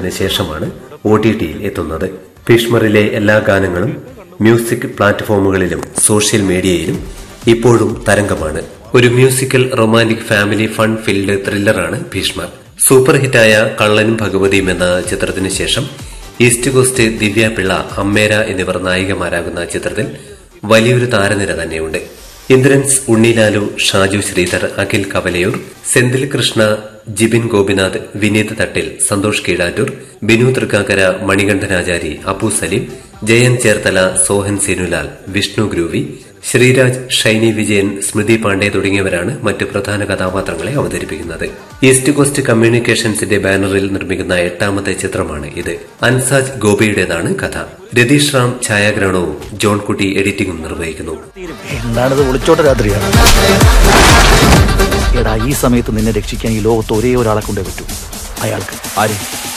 ചിത്രത്തിന് ശേഷമാണ് O T ടിയിൽ എത്തുന്നത് ഭീഷ്മറിലെ എല്ലാ ഗാനങ്ങളും മ്യൂസിക് പ്ലാറ്റ്ഫോമുകളിലും സോഷ്യൽ മീഡിയയിലും ഇപ്പോഴും തരംഗമാണ് ഒരു musical romantic family fun filled ത്രില്ലറാണ് ഭീഷ്മർ സൂപ്പർ ഹിറ്റായ കള്ളനും ഭഗവതിയും എന്ന ചിത്രത്തിന് ശേഷം ഈസ്റ്റ് കോസ്റ്റ് ദിവ്യ പിള്ള അമ്മേര എന്നിവർ നായികമാരാകുന്ന ചിത്രത്തിൽ വലിയൊരു താരനിര തന്നെയുണ്ട് ഇന്ദ്രൻസ് ഉണ്ണിലാലു ഷാജു ശ്രീധർ അഖിൽ കവലയൂർ സെന്തിൽ കൃഷ്ണ ജിബിൻ ഗോപിനാഥ് വിനീത് തട്ടിൽ സന്തോഷ് കീഴാറ്റൂർ ബിനു തൃക്കാക്കര മണികണ്ഠനാചാരി അപ്പു സലീം ജയൻ ചേർത്തല സോഹൻ സീനുലാൽ വിഷ്ണു ഗ്രൂവി ശ്രീരാജ് ഷൈനി വിജയൻ സ്മൃതി പാണ്ഡെ തുടങ്ങിയവരാണ് മറ്റ് പ്രധാന കഥാപാത്രങ്ങളെ അവതരിപ്പിക്കുന്നത് ഈസ്റ്റ് കോസ്റ്റ് കമ്മ്യൂണിക്കേഷൻസിന്റെ ബാനറിൽ നിർമ്മിക്കുന്ന എട്ടാമത്തെ ചിത്രമാണ് ഇത് അൻസാജ് ഗോപിയുടേതാണ് കഥ രതീഷ് റാം ഛായാഗ്രഹണവും ജോൺ കുട്ടി എഡിറ്റിംഗും നിർവഹിക്കുന്നു എന്താണിത് ഒളിച്ചോട്ട രാത്രിയാണ് എടാ ഈ സമയത്ത് നിന്നെ രക്ഷിക്കാൻ ഈ ലോകത്ത് ഒരേ ഒരാളെ കൊണ്ടേ പറ്റൂ അയാൾക്ക് ആര്